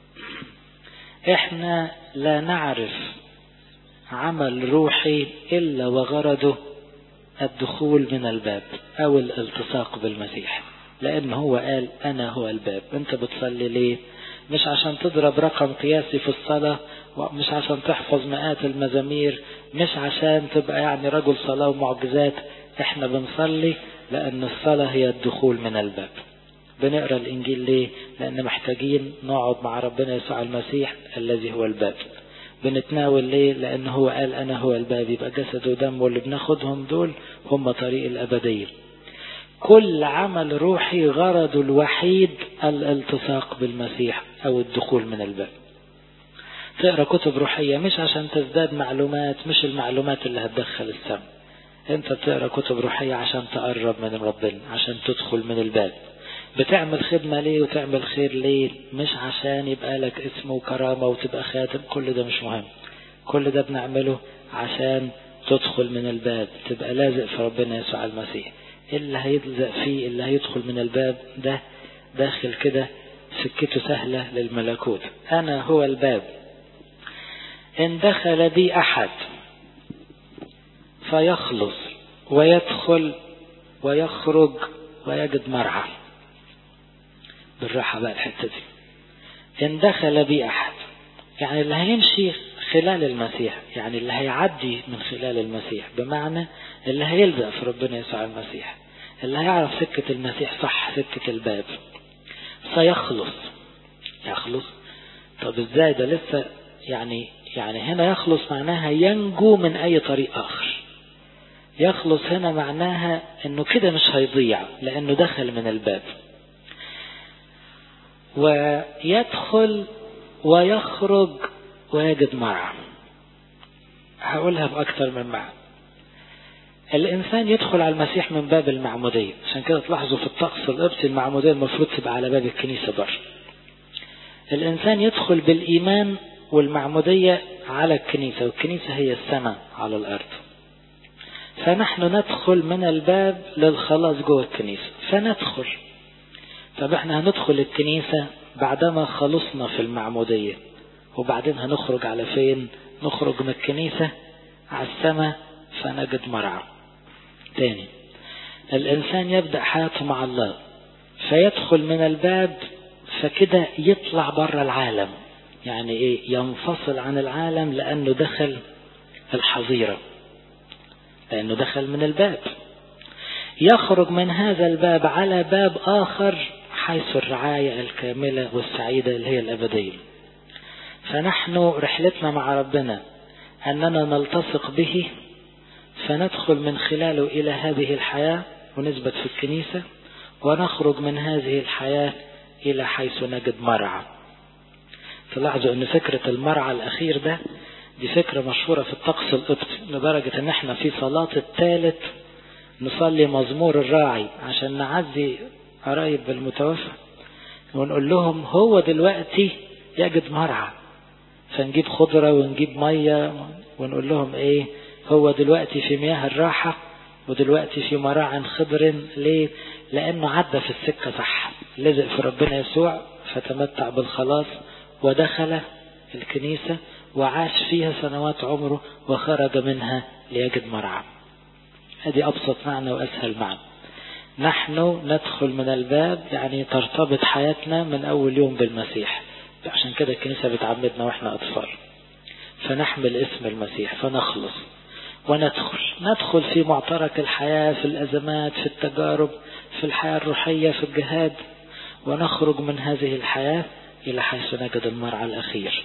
احنا لا نعرف عمل روحي إلا وغرضه الدخول من الباب أو الالتصاق بالمسيح لأن هو قال أنا هو الباب أنت بتصلي ليه مش عشان تضرب رقم قياسي في الصلاة ومش عشان تحفظ مئات المزامير مش عشان تبقى يعني رجل صلاة ومعجزات احنا بنصلي لأن الصلاة هي الدخول من الباب بنقرأ الإنجيل ليه لأن محتاجين نقعد مع ربنا يسوع المسيح الذي هو الباب بنتناول ليه لأن هو قال أنا هو الباب يبقى جسد ودم واللي بناخدهم دول هم طريق الأبدية كل عمل روحي غرضه الوحيد الالتصاق بالمسيح أو الدخول من الباب تقرأ كتب روحية مش عشان تزداد معلومات مش المعلومات اللي هتدخل السم انت بتقرأ كتب روحية عشان تقرب من ربنا عشان تدخل من الباب بتعمل خدمة ليه وتعمل خير ليه مش عشان يبقى لك اسم وكرامة وتبقى خاتم كل ده مش مهم كل ده بنعمله عشان تدخل من الباب تبقى لازق في ربنا يسوع المسيح اللي هيلزق فيه اللي هيدخل من الباب ده داخل كده سكته سهلة للملكوت أنا هو الباب إن دخل بي أحد فيخلص ويدخل ويخرج ويجد مرعى بالراحة بقى الحتة دي إن دخل بي أحد يعني اللي هيمشي خلال المسيح يعني اللي هيعدي من خلال المسيح بمعنى اللي هيلزق في ربنا يسوع المسيح اللي هيعرف سكة المسيح صح سكة الباب سيخلص يخلص طب ازاي ده لسه يعني يعني هنا يخلص معناها ينجو من اي طريق اخر يخلص هنا معناها انه كده مش هيضيع لانه دخل من الباب ويدخل ويخرج ويجد مرعى هقولها بأكثر من معنى الإنسان يدخل على المسيح من باب المعمودية عشان كده تلاحظوا في الطقس القبطي المعمودية المفروض تبقى على باب الكنيسة بره الإنسان يدخل بالإيمان والمعمودية على الكنيسة والكنيسة هي السماء على الأرض فنحن ندخل من الباب للخلاص جوه الكنيسة فندخل طب احنا هندخل الكنيسة بعدما خلصنا في المعمودية وبعدين هنخرج على فين نخرج من الكنيسة على السماء فنجد مرعى تاني الإنسان يبدأ حياته مع الله فيدخل من الباب فكده يطلع بره العالم يعني ايه ينفصل عن العالم لأنه دخل الحظيرة لأنه دخل من الباب يخرج من هذا الباب على باب آخر حيث الرعاية الكاملة والسعيدة اللي هي الأبدية فنحن رحلتنا مع ربنا أننا نلتصق به فندخل من خلاله إلى هذه الحياة ونثبت في الكنيسة ونخرج من هذه الحياة إلى حيث نجد مرعى تلاحظوا أن فكرة المرعى الأخير ده دي فكرة مشهورة في الطقس القبطي لدرجة أن احنا في صلاة الثالث نصلي مزمور الراعي عشان نعزي قرايب المتوفى ونقول لهم هو دلوقتي يجد مرعى فنجيب خضرة ونجيب مية ونقول لهم ايه هو دلوقتي في مياه الراحة ودلوقتي في مراع خضر ليه لانه عدى في السكة صح لزق في ربنا يسوع فتمتع بالخلاص ودخل الكنيسة وعاش فيها سنوات عمره وخرج منها ليجد مرعى هذه أبسط معنى وأسهل معنى نحن ندخل من الباب يعني ترتبط حياتنا من أول يوم بالمسيح عشان كده الكنيسة بتعمدنا وإحنا أطفال فنحمل اسم المسيح فنخلص وندخل ندخل في معترك الحياة في الأزمات في التجارب في الحياة الروحية في الجهاد ونخرج من هذه الحياة إلى حيث نجد المرعى الأخير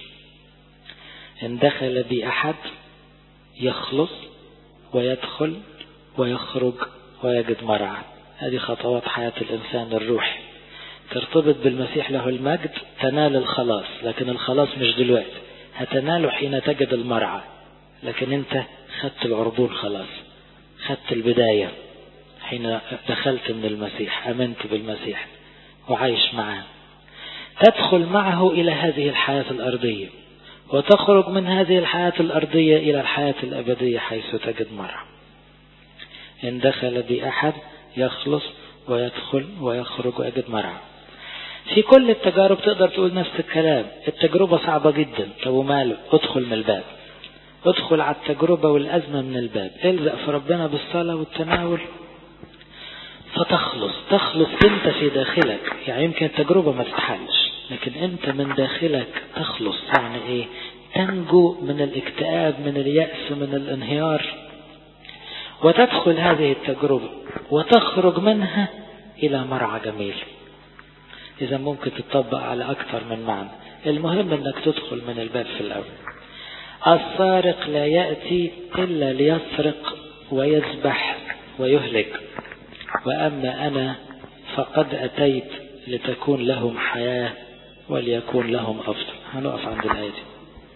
إن دخل بي أحد يخلص ويدخل ويخرج ويجد مرعى هذه خطوات حياة الإنسان الروحي ترتبط بالمسيح له المجد تنال الخلاص لكن الخلاص مش دلوقتي هتناله حين تجد المرعى لكن انت خدت العربون خلاص خدت البداية حين دخلت من المسيح امنت بالمسيح وعايش معاه تدخل معه إلى هذه الحياة الأرضية وتخرج من هذه الحياة الأرضية إلى الحياة الأبدية حيث تجد مرعى إن دخل بأحد يخلص ويدخل ويخرج ويجد مرعى في كل التجارب تقدر تقول نفس الكلام التجربة صعبة جدا طب وماله ادخل من الباب ادخل على التجربة والأزمة من الباب الزق في ربنا بالصلاة والتناول فتخلص تخلص انت في داخلك يعني يمكن التجربة ما تتحلش لكن انت من داخلك تخلص يعني ايه تنجو من الاكتئاب من اليأس من الانهيار وتدخل هذه التجربة وتخرج منها إلى مرعى جميل إذا ممكن تطبق على أكثر من معنى المهم أنك تدخل من الباب في الأول السارق لا يأتي إلا ليسرق ويذبح ويهلك وأما أنا فقد أتيت لتكون لهم حياة وليكون لهم أفضل هنقف عند الآية دي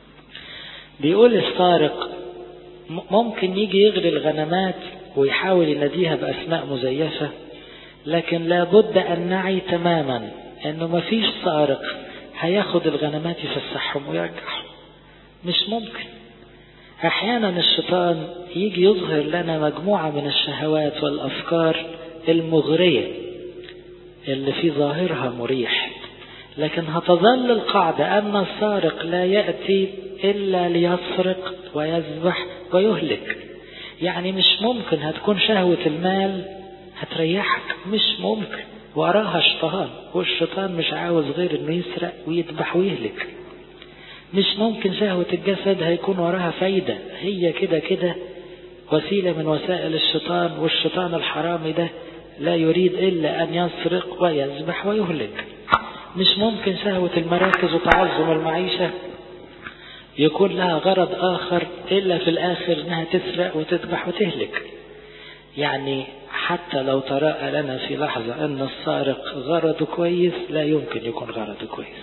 بيقول السارق ممكن يجي يغري الغنمات ويحاول يناديها بأسماء مزيفة لكن لابد أن نعي تماما أنه ما فيش سارق هياخد الغنمات يفسحهم ويرجعهم مش ممكن أحيانا الشيطان يجي يظهر لنا مجموعة من الشهوات والأفكار المغرية اللي في ظاهرها مريح لكن هتظل القاعدة أن السارق لا يأتي إلا ليسرق ويذبح ويهلك يعني مش ممكن هتكون شهوة المال هتريحك مش ممكن وراها شيطان والشيطان مش عاوز غير انه يسرق ويذبح ويهلك مش ممكن شهوة الجسد هيكون وراها فايدة هي كده كده وسيلة من وسائل الشيطان والشيطان الحرامي ده لا يريد إلا أن يسرق ويذبح ويهلك مش ممكن شهوة المراكز وتعظم المعيشة يكون لها غرض آخر إلا في الآخر أنها تسرق وتذبح وتهلك يعني حتى لو تراءى لنا في لحظة أن السارق غرضه كويس لا يمكن يكون غرضه كويس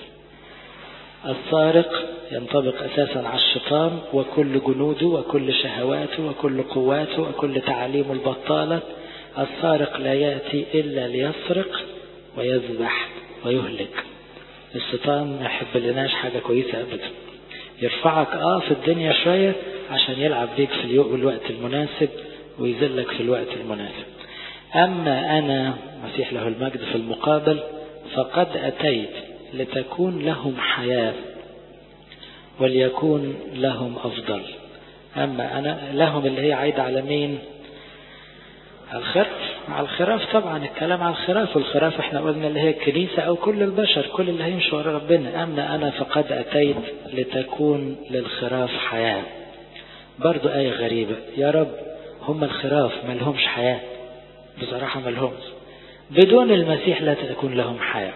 السارق ينطبق أساسا على الشيطان وكل جنوده وكل شهواته وكل قواته وكل تعاليم البطالة السارق لا يأتي إلا ليسرق ويذبح ويهلك الشيطان ما يحب لناش حاجة كويسة أبدا يرفعك اه في الدنيا شوية عشان يلعب بيك في الوقت المناسب ويذلك في الوقت المناسب أما أنا مسيح له المجد في المقابل فقد أتيت لتكون لهم حياة وليكون لهم أفضل أما أنا لهم اللي هي عايدة على مين الخرف على الخراف طبعا الكلام على الخراف والخراف احنا قلنا اللي هي الكنيسة أو كل البشر كل اللي هيمشي ورا ربنا أما أنا فقد أتيت لتكون للخراف حياة برضو آية غريبة يا رب هم الخراف ما لهمش حياة بصراحة ما لهمش بدون المسيح لا تكون لهم حياة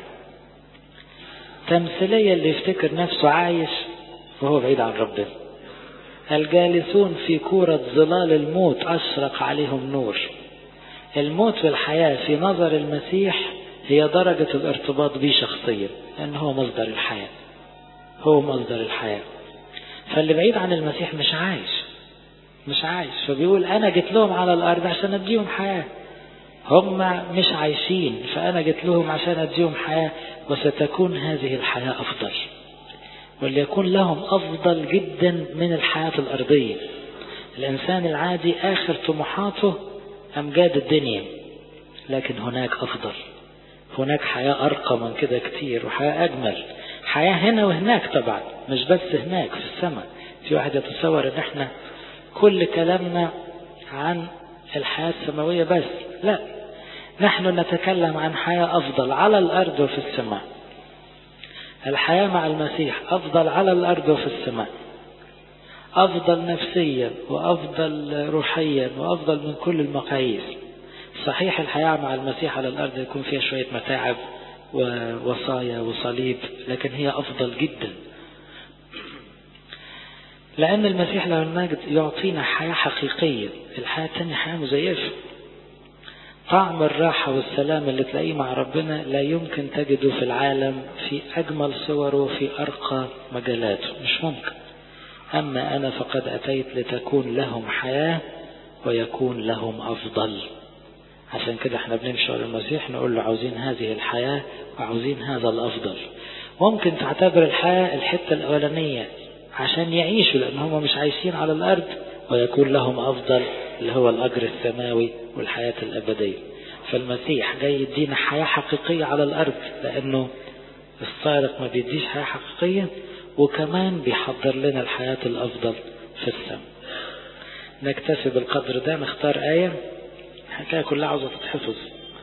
تمثيلية اللي يفتكر نفسه عايش وهو بعيد عن ربنا الجالسون في كورة ظلال الموت أشرق عليهم نور الموت والحياة في نظر المسيح هي درجة الارتباط به شخصيا لأن هو مصدر الحياة هو مصدر الحياة فاللي بعيد عن المسيح مش عايش مش عايش فبيقول أنا جيت لهم على الأرض عشان أديهم حياة هم مش عايشين فأنا جيت لهم عشان أديهم حياة وستكون هذه الحياة أفضل وليكون لهم أفضل جدا من الحياة الأرضية الإنسان العادي آخر طموحاته أمجاد الدنيا لكن هناك أفضل هناك حياة أرقى من كده كتير وحياة أجمل حياة هنا وهناك طبعا مش بس هناك في السماء في واحد يتصور ان احنا كل كلامنا عن الحياة السماوية بس لا نحن نتكلم عن حياة أفضل على الأرض وفي السماء الحياة مع المسيح أفضل على الأرض وفي السماء أفضل نفسيا وأفضل روحيا وأفضل من كل المقاييس صحيح الحياة مع المسيح على الأرض يكون فيها شوية متاعب ووصايا وصليب لكن هي أفضل جدا لأن المسيح له المجد يعطينا حياة حقيقية الحياة التانية حياة مزيفة طعم الراحة والسلام اللي تلاقيه مع ربنا لا يمكن تجده في العالم في أجمل صوره في أرقى مجالاته مش ممكن أما أنا فقد أتيت لتكون لهم حياة ويكون لهم أفضل عشان كده احنا بنمشي على المسيح نقول له عاوزين هذه الحياة وعاوزين هذا الأفضل ممكن تعتبر الحياة الحتة الأولانية عشان يعيشوا لأن هم مش عايشين على الأرض ويكون لهم أفضل اللي هو الأجر السماوي والحياة الأبدية فالمسيح جاي يدينا حياة حقيقية على الأرض لأنه السارق ما بيديش حياة حقيقية وكمان بيحضر لنا الحياة الأفضل في السماء نكتفي بالقدر ده نختار آية الحكاية كلها عاوزة تتحفظ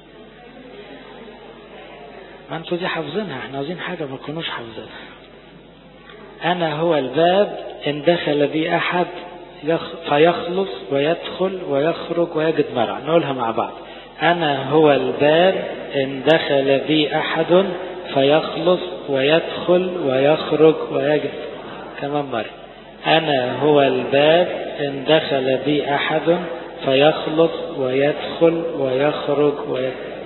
ما انتوا دي حافظينها احنا عاوزين حاجة ما تكونوش حافظينها أنا هو الباب إن دخل بي أحد فيخلص ويدخل ويخرج ويجد مرعى نقولها مع بعض أنا هو الباب إن دخل بي أحد فيخلص ويدخل ويخرج ويجد كمان مرة أنا هو الباب إن دخل بي أحد فيخلص ويدخل ويخرج ويجد